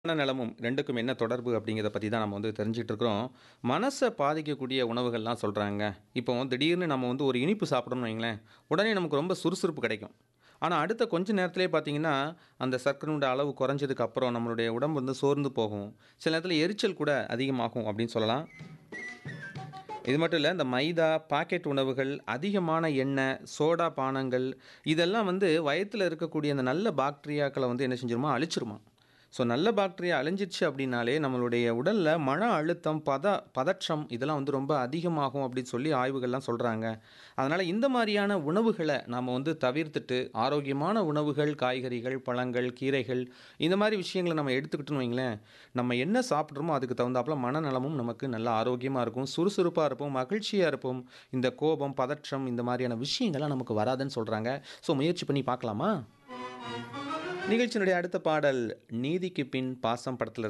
மனநலமும் 2க்கும் என்ன தொடர்பு அப்படிங்கிறத பத்தி தான் நம்ம வந்து தெரிஞ்சுட்டு இருக்கிறோம். மனச பாதிக்கக்கூடிய உணவுகள்லாம் சொல்றாங்க. இப்போ திடீர்னு நம்ம வந்து ஒரு இனிப்பு சாப்பிட்டோம்னு வைங்களேன், உடனே நமக்கு ரொம்ப சுறுசுறுப்பு கிடைக்கும். ஆனா அடுத்த கொஞ்ச நேரத்திலேயே பார்த்தீங்கன்னா, அந்த சர்க்கரையோட அளவு குறைஞ்சதுக்கு அப்புறம் நம்மளுடைய உடம்பு வந்து சோர்ந்து போகும். சில நேரத்தில எரிச்சல் கூட அதிகமாகும் அப்படின்னு சொல்லலாம். இது மட்டும் இல்ல, இந்த மைதா, பாக்கெட் உணவுகள், அதிகமான எண்ணெய், சோடா பானங்கள் இதெல்லாம் வந்து வயத்துல இருக்கக்கூடிய அந்த நல்ல பாக்டீரியாக்கள வந்து என்ன செஞ்சுருமா, அழிச்சிருமாம். ஸோ நல்ல பாக்டீரியா அழிஞ்சிருச்சு அப்படின்னாலே நம்மளுடைய உடல்ல மன அழுத்தம், பத பதற்றம் இதெல்லாம் வந்து ரொம்ப அதிகமாகும் அப்படின்னு சொல்லி ஆய்வுகள்லாம் சொல்றாங்க. அதனால இந்த மாரியான உணவுகள நாம வந்து தவிர்த்துட்டு, ஆரோக்கியமான உணவுகள், காய்கறிகள், பழங்கள், கீரைகள் இந்த மாரி விஷயங்கள நம்ம எடுத்துக்கிட்டோம்னு வைங்களேன், நம்ம என்ன சாப்பிட்றோமோ அதுக்கு தகுந்தாப்புல மனநலமும் நமக்கு நல்ல ஆரோக்கியமா இருக்கும். சுறுசுறுப்பா இருப்போம், மகிழ்ச்சியா இருப்போம். இந்த கோபம், பதற்றம் இந்த மாரியான விஷயங்கள்லாம் நமக்கு வராதுன்னு சொல்றாங்க. ஸோ முயற்சி பண்ணி பார்க்கலாமா? நிகழ்ச்சியினுடைய அடுத்த பாடல், நீதிக்கு பின் பாசம் படத்துல